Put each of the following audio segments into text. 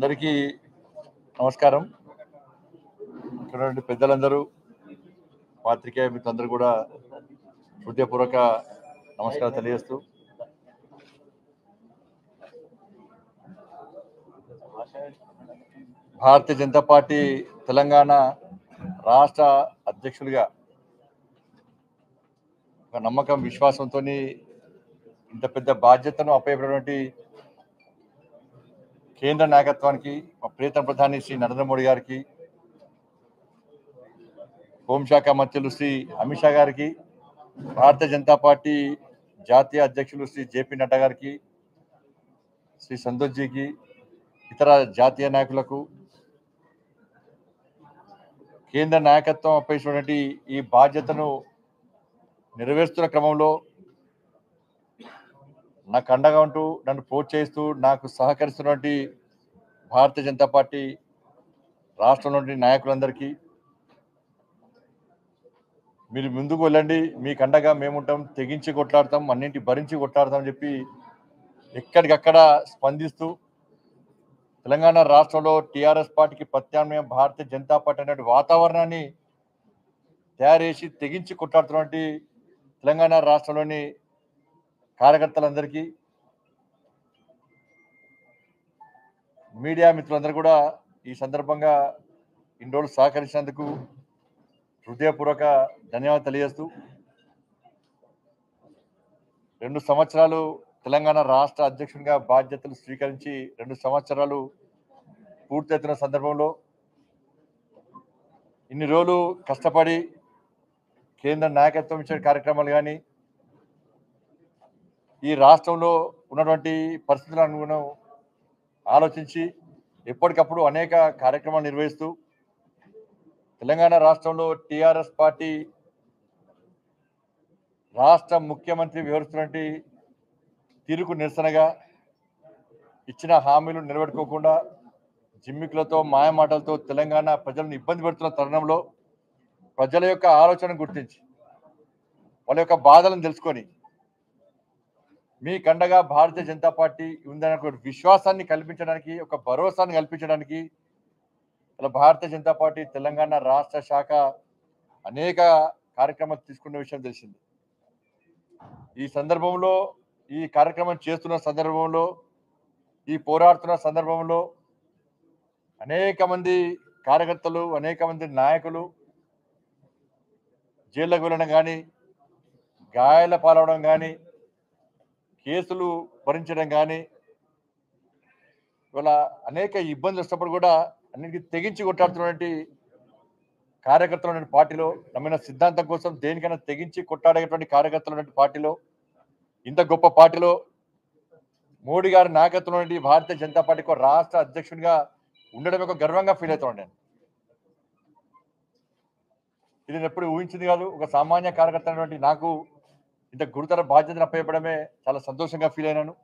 అందరికీ నమస్కారం ఇక్కడ ఉన్నటువంటి పెద్దలందరూ పాత్రికేయ మిత్రులందరూ కూడా హృదయపూర్వక నమస్కారం తెలియజేస్తూ భారతీయ జనతా పార్టీ తెలంగాణ రాష్ట్ర అధ్యక్షుడిగా ఒక నమ్మకం విశ్వాసంతో ఇంత పెద్ద బాధ్యతను అప్పయ్యబడినటువంటి కేంద్ర నాయకత్వానికి మా ప్రియతమ ప్రధాని శ్రీ నరేంద్ర మోడీ గారికి హోంశాఖ మంత్రులు శ్రీ అమిత్ షా గారికి భారతీయ జనతా పార్టీ జాతీయ అధ్యక్షులు శ్రీ జేపీ నడ్డా గారికి శ్రీ సంతోష్జీకి ఇతర జాతీయ నాయకులకు కేంద్ర నాయకత్వం అప్పగించినటువంటి ఈ బాధ్యతను నెరవేరుస్తున్న క్రమంలో నాకు అండగా ఉంటూ నన్ను ప్రోత్సహిస్తూ నాకు సహకరిస్తున్నటువంటి భారతీయ జనతా పార్టీ రాష్ట్రంలోని నాయకులందరికీ మీరు ముందుకు వెళ్ళండి మీకు అండగా మేముంటాం తెగించి కొట్లాడతాం అన్నింటి భరించి కొట్లాడతాం అని చెప్పి ఎక్కడికక్కడ స్పందిస్తూ తెలంగాణ రాష్ట్రంలో టీఆర్ఎస్ పార్టీకి ప్రత్యామ్నాయం భారతీయ జనతా పార్టీ అనే వాతావరణాన్ని తయారు చేసి తెగించి కొట్లాడుతున్నటువంటి తెలంగాణ రాష్ట్రంలోని కార్యకర్తలందరికీ మీడియా మిత్రులందరూ కూడా ఈ సందర్భంగా ఇన్ని రోజులు సహకరించినందుకు హృదయపూర్వక ధన్యవాదాలు తెలియజేస్తూ రెండు సంవత్సరాలు తెలంగాణ రాష్ట్ర అధ్యక్షునిగా బాధ్యతలు స్వీకరించి రెండు సంవత్సరాలు పూర్తవుతున్న సందర్భంలో ఇన్ని రోజులు కష్టపడి కేంద్ర నాయకత్వం ఇచ్చే కార్యక్రమాలు కానీ ఈ రాష్ట్రంలో ఉన్నటువంటి పరిస్థితులను అనుగుణం ఆలోచించి ఎప్పటికప్పుడు అనేక కార్యక్రమాలు నిర్వహిస్తూ తెలంగాణ రాష్ట్రంలో టిఆర్ఎస్ పార్టీ రాష్ట్ర ముఖ్యమంత్రి వివరిస్తున్నటువంటి తీరుకు నిరసనగా ఇచ్చిన హామీలు నిలబెట్టుకోకుండా జిమ్మికులతో మాయమాటలతో తెలంగాణ ప్రజలను ఇబ్బంది పెడుతున్న తరుణంలో ప్రజల యొక్క ఆలోచన గుర్తించి వాళ్ళ యొక్క బాధలను తెలుసుకొని మీ కండగా భారతీయ జనతా పార్టీ ఉందనే ఒక విశ్వాసాన్ని కల్పించడానికి ఒక భరోసాన్ని కల్పించడానికి ఇలా భారతీయ జనతా పార్టీ తెలంగాణ రాష్ట్ర శాఖ అనేక కార్యక్రమాలు తీసుకున్న విషయం తెలిసింది ఈ సందర్భంలో ఈ కార్యక్రమం చేస్తున్న సందర్భంలో ఈ పోరాడుతున్న సందర్భంలో అనేక మంది కార్యకర్తలు అనేక మంది నాయకులు జైళ్ళకు వెళ్ళడం కానీ గాయాల పాలవడం కానీ కేసులు భరించడం కానీ ఇవాళ అనేక ఇబ్బందులు వచ్చినప్పుడు కూడా అన్నిటికీ తెగించి కొట్టాడుతున్నటువంటి కార్యకర్తలు ఉన్న పార్టీలో నమ్మిన సిద్ధాంతం కోసం దేనికైనా తెగించి కొట్టాడేటువంటి కార్యకర్తలు ఉన్న పార్టీలో ఇంత గొప్ప పార్టీలో మోడీ గారి నాయకత్వంలో ఉన్నటువంటి భారతీయ జనతా పార్టీకి ఒక రాష్ట్ర అధ్యక్షుడిగా ఉండడం ఒక గర్వంగా ఫీల్ అవుతున్నాను నేను ఇది నేను ఎప్పుడు ఊహించింది కాదు ఒక సామాన్య కార్యకర్త అయినటువంటి నాకు ఇంత గురుతర బాధ్యతను అప్పయ్యపడమే చాలా సంతోషంగా ఫీల్ అయినాను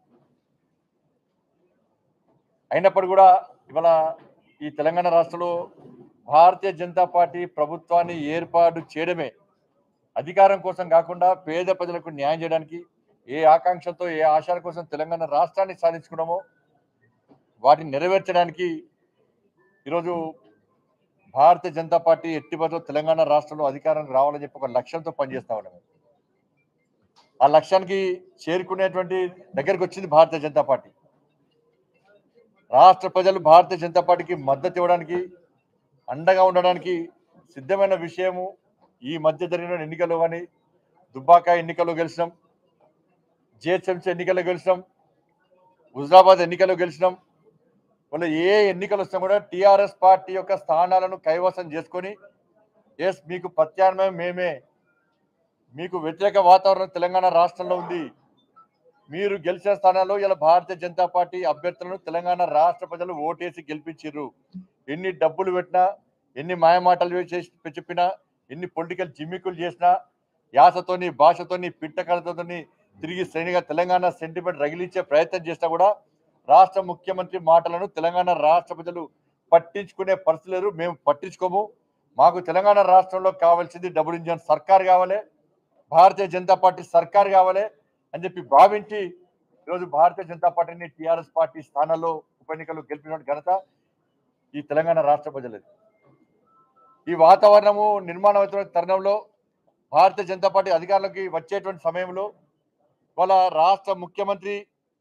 అయినప్పుడు కూడా ఇవాళ ఈ తెలంగాణ రాష్ట్రంలో భారతీయ జనతా పార్టీ ప్రభుత్వాన్ని ఏర్పాటు చేయడమే అధికారం కోసం కాకుండా పేద ప్రజలకు న్యాయం చేయడానికి ఏ ఆకాంక్షతో ఏ ఆశల కోసం తెలంగాణ రాష్ట్రాన్ని సాధించుకున్నామో వాటిని నెరవేర్చడానికి ఈరోజు భారతీయ జనతా పార్టీ ఎట్టి బదులు తెలంగాణ రాష్ట్రంలో అధికారానికి రావాలని చెప్పి ఒక లక్ష్యంతో పనిచేస్తా ఉన్నాము ఆ లక్ష్యానికి చేరుకునేటువంటి దగ్గరికి వచ్చింది భారతీయ జనతా పార్టీ రాష్ట్ర ప్రజలు భారతీయ జనతా పార్టీకి మద్దతు ఇవ్వడానికి అండగా ఉండడానికి సిద్ధమైన విషయము ఈ మధ్య జరిగిన ఎన్నికల్లో కానీ దుబ్బాక ఎన్నికల్లో గెలిచినాం జిహెచ్ఎంసీ ఎన్నికల్లో గెలిచినాం హుజరాబాద్ ఎన్నికల్లో గెలిచినాం వాళ్ళ ఏ ఎన్నికలు వస్తున్నా కూడా టిఆర్ఎస్ పార్టీ యొక్క స్థానాలను కైవసం చేసుకొని ఎస్ మీకు ప్రత్యామ్నాయం మేమే మీకు వ్యతిరేక వాతావరణం తెలంగాణ రాష్ట్రంలో ఉంది మీరు గెలిచిన స్థానాల్లో ఇలా భారతీయ జనతా పార్టీ అభ్యర్థులను తెలంగాణ రాష్ట్ర ప్రజలు ఓటేసి గెలిపించారు ఎన్ని డబ్బులు పెట్టినా ఎన్ని మాయమాటలు చేసి చెప్పినా ఎన్ని పొలిటికల్ జిమ్మికులు చేసినా యాసతోని భాషతోని పిట్టకలతోని తిరిగి శ్రేణిగా తెలంగాణ సెంటిమెంట్ రగిలించే ప్రయత్నం చేసినా కూడా రాష్ట్ర ముఖ్యమంత్రి మాటలను తెలంగాణ రాష్ట్ర ప్రజలు పట్టించుకునే పరిస్థితి లేరు మేము పట్టించుకోము మాకు తెలంగాణ రాష్ట్రంలో కావాల్సింది డబుల్ ఇంజన్ సర్కార్ కావాలి భారతీయ జనతా పార్టీ సర్కార్ కావాలి అని చెప్పి భావించి ఈరోజు భారతీయ జనతా పార్టీని టిఆర్ఎస్ పార్టీ స్థానాల్లో ఉప ఎన్నికలు గెలిపిన ఘనత ఈ తెలంగాణ రాష్ట్ర ప్రజలది ఈ వాతావరణము నిర్మాణమైన తరుణంలో భారతీయ జనతా పార్టీ అధికారంలోకి వచ్చేటువంటి సమయంలో వాళ్ళ రాష్ట్ర ముఖ్యమంత్రి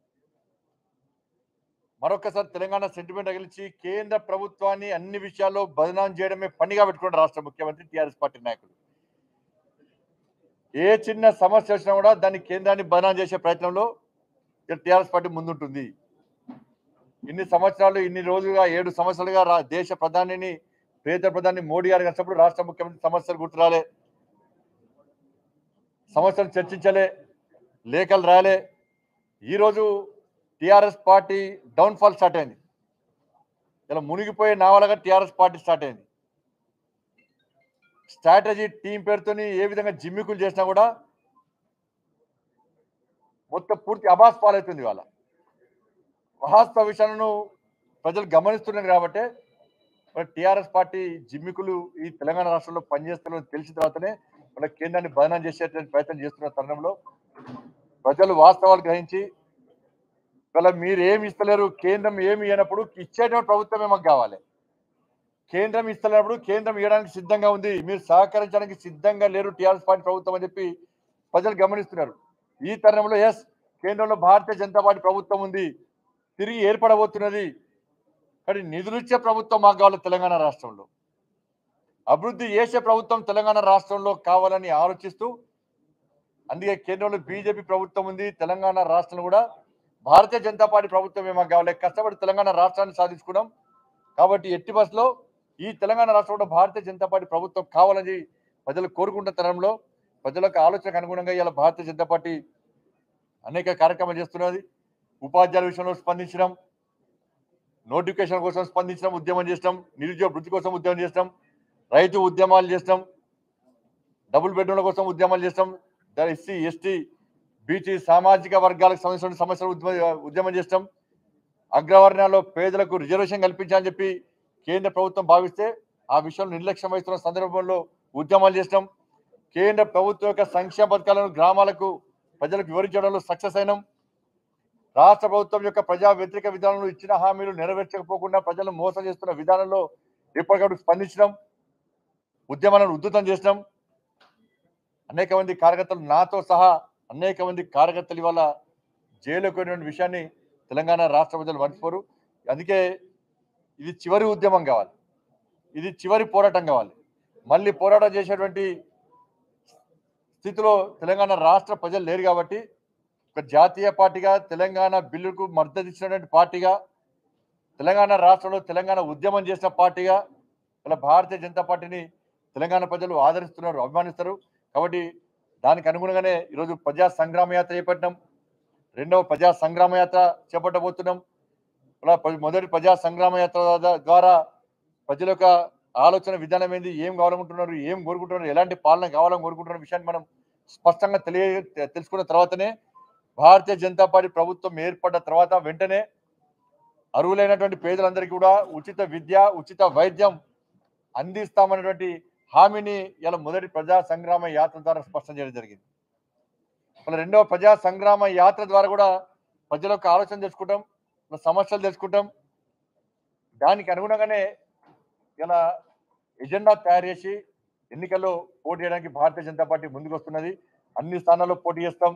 మరొకసారి తెలంగాణ సెంటిమెంట్ తగిలిచి కేంద్ర ప్రభుత్వాన్ని అన్ని విషయాల్లో బదనాం చేయడమే పనిగా పెట్టుకున్న రాష్ట్ర ముఖ్యమంత్రి టిఆర్ఎస్ పార్టీ నాయకులు ఏ చిన్న సమస్య వచ్చినా కూడా దాన్ని కేంద్రాన్ని బదనాం చేసే ప్రయత్నంలో టిఆర్ఎస్ పార్టీ ముందుంటుంది ఇన్ని సంవత్సరాలు ఇన్ని రోజులుగా ఏడు సంవత్సరాలుగా రా- దేశ ప్రధానిని పేద ప్రధాని మోడీ గారు కలిసినప్పుడు రాష్ట్ర ముఖ్యమంత్రి సమస్యలు గుర్తురాలే సమస్యలు చర్చించలే లేఖలు రాలే ఈరోజు టిఆర్ఎస్ పార్టీ డౌన్ఫాల్ స్టార్ట్ అయింది ఇలా మునిగిపోయే నావలగా టిఆర్ఎస్ పార్టీ స్టార్ట్ అయింది స్ట్రాటజీ టీం పేరుతోని ఏ విధంగా జిమ్మికులు చేసినా కూడా మొత్తం పూర్తి అబాస్ పాలవుతుంది వాళ్ళ వాస్తవ విషయాలను ప్రజలు గమనిస్తున్నారు కాబట్టి టిఆర్ఎస్ పార్టీ జిమ్మికులు ఈ తెలంగాణ రాష్ట్రంలో పనిచేస్తున్నారని తెలిసిన తర్వాతనే మన కేంద్రాన్ని బదనం చేసేటువంటి ప్రయత్నం చేస్తున్న తరుణంలో ప్రజలు వాస్తవాలు గ్రహించి ఇవాళ మీరు ఏమి ఇస్తలేరు కేంద్రం ఏమి ఇవ్వనప్పుడు ఇచ్చేటువంటి ప్రభుత్వమే మాకు కావాలి కేంద్రం ఇస్తున్నప్పుడు కేంద్రం ఇవ్వడానికి సిద్ధంగా ఉంది మీరు సహకరించడానికి సిద్ధంగా లేరు టీఆర్ఎస్ పార్టీ ప్రభుత్వం అని చెప్పి ప్రజలు గమనిస్తున్నారు ఈ తరుణంలో ఎస్ కేంద్రంలో భారతీయ జనతా పార్టీ ప్రభుత్వం ఉంది తిరిగి ఏర్పడబోతున్నది కానీ నిధులు ఇచ్చే ప్రభుత్వం మాకు కావాలి తెలంగాణ రాష్ట్రంలో అభివృద్ధి చేసే ప్రభుత్వం తెలంగాణ రాష్ట్రంలో కావాలని ఆలోచిస్తూ అందుకే కేంద్రంలో బీజేపీ ప్రభుత్వం ఉంది తెలంగాణ రాష్ట్రంలో కూడా భారతీయ జనతా పార్టీ ప్రభుత్వమే మాకు కావాలి కష్టపడి తెలంగాణ రాష్ట్రాన్ని సాధించుకున్నాం కాబట్టి ఎట్టి బస్సులో ఈ తెలంగాణ రాష్ట్రంలో భారతీయ జనతా పార్టీ ప్రభుత్వం కావాలని ప్రజలు కోరుకుంటున్న తరంలో ప్రజలకు ఆలోచనకు అనుగుణంగా ఇలా భారతీయ జనతా పార్టీ అనేక కార్యక్రమాలు చేస్తున్నది ఉపాధ్యాయుల విషయంలో స్పందించడం నోటిఫికేషన్ కోసం స్పందించడం ఉద్యమం చేస్తాం నిరుద్యోగ వృత్తి కోసం ఉద్యమం చేస్తాం రైతు ఉద్యమాలు చేస్తాం డబుల్ బెడ్రూమ్ల కోసం ఉద్యమాలు చేస్తాం ఎస్సీ ఎస్టీ బీసీ సామాజిక వర్గాలకు సంబంధించిన సమస్యలు ఉద్యమ ఉద్యమం చేస్తాం అగ్రవర్ణాల్లో పేదలకు రిజర్వేషన్ కల్పించాలని చెప్పి కేంద్ర ప్రభుత్వం భావిస్తే ఆ విషయంలో నిర్లక్ష్యం వహిస్తున్న సందర్భంలో ఉద్యమాలు చేస్తాం కేంద్ర ప్రభుత్వం యొక్క సంక్షేమ పథకాలను గ్రామాలకు ప్రజలకు వివరించడంలో సక్సెస్ అయినాం రాష్ట్ర ప్రభుత్వం యొక్క ప్రజా వ్యతిరేక విధానంలో ఇచ్చిన హామీలు నెరవేర్చకపోకుండా ప్రజలను మోసం చేస్తున్న విధానంలో ఎప్పటికప్పుడు స్పందించడం ఉద్యమాలను ఉద్ధృతం చేసినాం అనేక మంది కార్యకర్తలు నాతో సహా అనేక మంది కార్యకర్తలు ఇవాళ జైలుకు పోయినటువంటి విషయాన్ని తెలంగాణ రాష్ట్ర ప్రజలు మర్చిపోరు అందుకే ఇది చివరి ఉద్యమం కావాలి ఇది చివరి పోరాటం కావాలి మళ్ళీ పోరాటం చేసేటువంటి స్థితిలో తెలంగాణ రాష్ట్ర ప్రజలు లేరు కాబట్టి ఒక జాతీయ పార్టీగా తెలంగాణ బిల్లుకు మద్దతు ఇచ్చినటువంటి పార్టీగా తెలంగాణ రాష్ట్రంలో తెలంగాణ ఉద్యమం చేసిన పార్టీగా ఇలా భారతీయ జనతా పార్టీని తెలంగాణ ప్రజలు ఆదరిస్తున్నారు అభిమానిస్తారు కాబట్టి దానికి అనుగుణంగానే ఈరోజు ప్రజా సంగ్రామ యాత్ర చేపట్టినాం రెండవ ప్రజా సంగ్రామ యాత్ర చేపట్టబోతున్నాం ఇలా ప్ర- మొదటి ప్రజా సంగ్రామ యాత్ర ద- ద్వారా ప్రజల యొక్క ఆలోచన విధానం ఏంది ఏం కావాలనుకుంటున్నారు ఏం కోరుకుంటున్నారు ఎలాంటి పాలన కావాలని కోరుకుంటున్న విషయాన్ని మనం స్పష్టంగా తెలియ తె- తెలుసుకున్న తర్వాతనే భారతీయ జనతా పార్టీ ప్రభుత్వం ఏర్పడ్డ తర్వాత వెంటనే అర్హులైనటువంటి పేదలందరికీ కూడా ఉచిత విద్య ఉచిత వైద్యం అందిస్తామన్నటువంటి హామీని ఇలా మొదటి ప్రజా సంగ్రామ యాత్ర ద్వారా స్పష్టం చేయడం జరిగింది మళ్ళీ రెండవ ప్రజా సంగ్రామ యాత్ర ద్వారా కూడా ప్రజల యొక్క ఆలోచన తెలుసుకుంటాం వాళ్ళ సమస్యలు తెలుసుకుంటాం దానికి అనుగుణంగానే ఇలా ఎజెండా తయారు చేసి ఎన్నికల్లో పోటీ చేయడానికి భారతీయ జనతా పార్టీ ముందుకు వస్తున్నది అన్ని స్థానాల్లో పోటీ చేస్తాం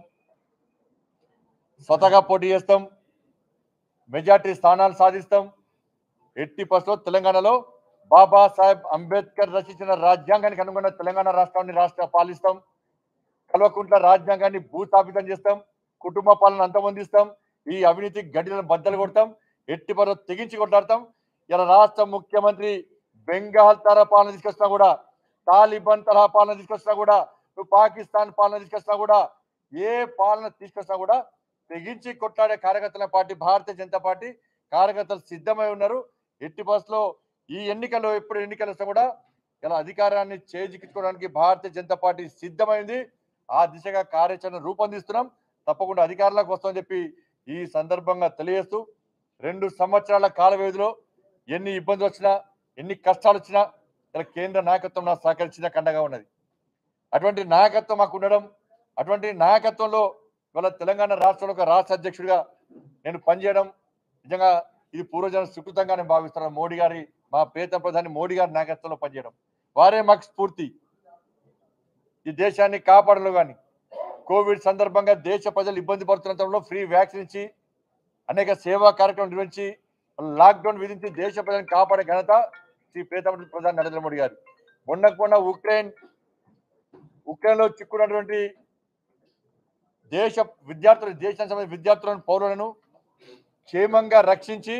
స్వతగా పోటీ చేస్తాం మెజార్టీ స్థానాలు సాధిస్తాం ఎట్టి పరిస్థితుల్లో తెలంగాణలో బాబాసాహెబ్ అంబేద్కర్ రచించిన రాజ్యాంగానికి అనుగుణంగా తెలంగాణ రాష్ట్రాన్ని రాష్ట్ర పాలిస్తాం కల్వకుంట్ల రాజ్యాంగాన్ని భూస్థాపితం చేస్తాం కుటుంబ పాలన అంతమొందిస్తాం ఈ అవినీతి గడ్డిలను బద్దలు కొడతాం ఎట్టి పరిస్థితుల్లో తెగించి కొట్లాడతాం ఇలా రాష్ట్ర ముఖ్యమంత్రి బెంగాల్ తరహా పాలన తీసుకొచ్చినా కూడా తాలిబాన్ తరహా పాలన తీసుకొచ్చినా కూడా నువ్వు పాకిస్తాన్ పాలన తీసుకొచ్చినా కూడా ఏ పాలన తీసుకొచ్చినా కూడా తెగించి కొట్లాడే కార్యకర్తల పార్టీ భారతీయ జనతా పార్టీ కార్యకర్తలు సిద్ధమై ఉన్నారు ఎట్టి బస్సులో ఈ ఎన్నికల్లో ఎప్పుడు ఎన్నికలు వస్తే కూడా ఇలా అధికారాన్ని చేజిక్కించుకోవడానికి భారతీయ జనతా పార్టీ సిద్ధమైంది ఆ దిశగా కార్యాచరణ రూపొందిస్తున్నాం తప్పకుండా అధికారంలోకి వస్తామని చెప్పి ఈ సందర్భంగా తెలియజేస్తూ రెండు సంవత్సరాల కాల వ్యవధిలో ఎన్ని ఇబ్బందులు వచ్చినా ఎన్ని కష్టాలు వచ్చినా ఇలా కేంద్ర నాయకత్వం నాకు సహకరించిన కండగా ఉన్నది అటువంటి నాయకత్వం మాకు ఉండడం అటువంటి నాయకత్వంలో ఇవాళ తెలంగాణ రాష్ట్రంలో ఒక రాష్ట్ర అధ్యక్షుడిగా నేను పనిచేయడం నిజంగా ఇది పూర్వజన సుకృతంగానే భావిస్తున్నారు మోడీ గారి మా ప్రియత ప్రధాని మోడీ గారి నాయకత్వంలో పనిచేయడం వారే మాకు స్ఫూర్తి ఈ దేశాన్ని కాపాడలో కానీ కోవిడ్ సందర్భంగా దేశ ప్రజలు ఇబ్బంది పడుతున్న తరుణంలో ఫ్రీ వ్యాక్సిన్ ఇచ్చి అనేక సేవా కార్యక్రమం నిర్వహించి లాక్డౌన్ విధించి దేశ ప్రజలను కాపాడే ఘనత శ్రీ ప్రియతమ ప్రధాని నరేంద్ర మోడీ గారు మొన్నకు మొన్న ఉక్రెయిన్ ఉక్రెయిన్ లో చిక్కున్నటువంటి దేశ విద్యార్థులు దేశానికి సంబంధించిన విద్యార్థులను పౌరులను క్షేమంగా రక్షించి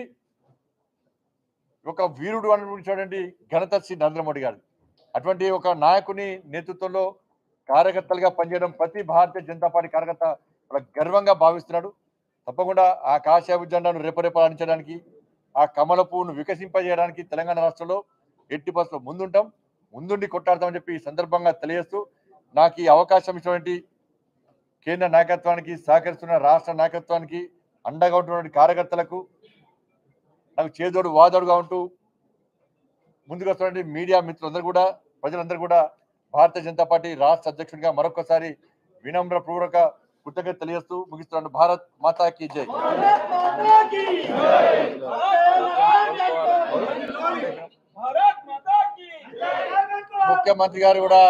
ఒక వీరుడు అనిపించినటువంటి ఘనత శ్రీ నరేంద్ర మోడీ గారు అటువంటి ఒక నాయకుని నేతృత్వంలో కార్యకర్తలుగా పనిచేయడం ప్రతి భారతీయ జనతా పార్టీ కార్యకర్త చాలా గర్వంగా భావిస్తున్నాడు తప్పకుండా ఆ కాషాయ జెండాను రేపరేపాలించడానికి ఆ కమల పువ్వును వికసింపజేయడానికి తెలంగాణ రాష్ట్రంలో ఎట్టి బస్సులో ముందుంటాం ముందుండి కొట్టాడతామని చెప్పి ఈ సందర్భంగా తెలియజేస్తూ నాకు ఈ అవకాశం ఇచ్చినటువంటి కేంద్ర నాయకత్వానికి సహకరిస్తున్న రాష్ట్ర నాయకత్వానికి అండగా ఉంటున్నటువంటి కార్యకర్తలకు నాకు చేదోడు వాదోడుగా ఉంటూ ముందుకు వస్తున్నటువంటి మీడియా మిత్రులందరూ కూడా ప్రజలందరూ కూడా భారతీయ జనతా పార్టీ రాష్ట్ర అధ్యక్షుడిగా మరొకసారి వినమ్ర పూర్వక కృతజ్ఞత తెలియజేస్తూ ముగిస్తున్నాను భారత్ మాతాకి జై भारत माता की ముఖ్యమంత్రి గారు కూడా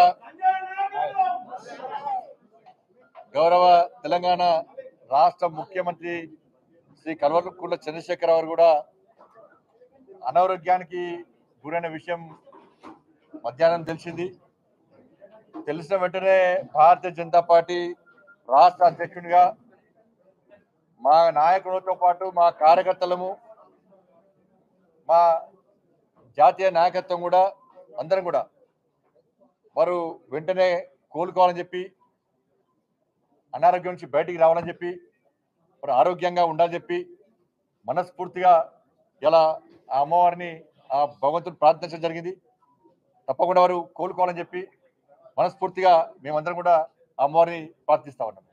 గౌరవ తెలంగాణ రాష్ట్ర ముఖ్యమంత్రి శ్రీ కల్వకుంట్ల చంద్రశేఖర్ గారు కూడా అనారోగ్యానికి గురైన విషయం మధ్యాహ్నం తెలిసింది తెలిసిన వెంటనే భారతీయ జనతా పార్టీ రాష్ట్ర అధ్యక్షునిగా మా నాయకులతో పాటు మా కార్యకర్తలము మా జాతీయ నాయకత్వం కూడా అందరం కూడా వారు వెంటనే కోలుకోవాలని చెప్పి అనారోగ్యం నుంచి బయటికి రావాలని చెప్పి వారు ఆరోగ్యంగా ఉండాలని చెప్పి మనస్ఫూర్తిగా ఇలా ఆ అమ్మవారిని ఆ భగవంతుని ప్రార్థించడం జరిగింది తప్పకుండా వారు కోలుకోవాలని చెప్పి మనస్ఫూర్తిగా మేమందరం కూడా ఆ అమ్మవారిని ప్రార్థిస్తా ఉన్నాం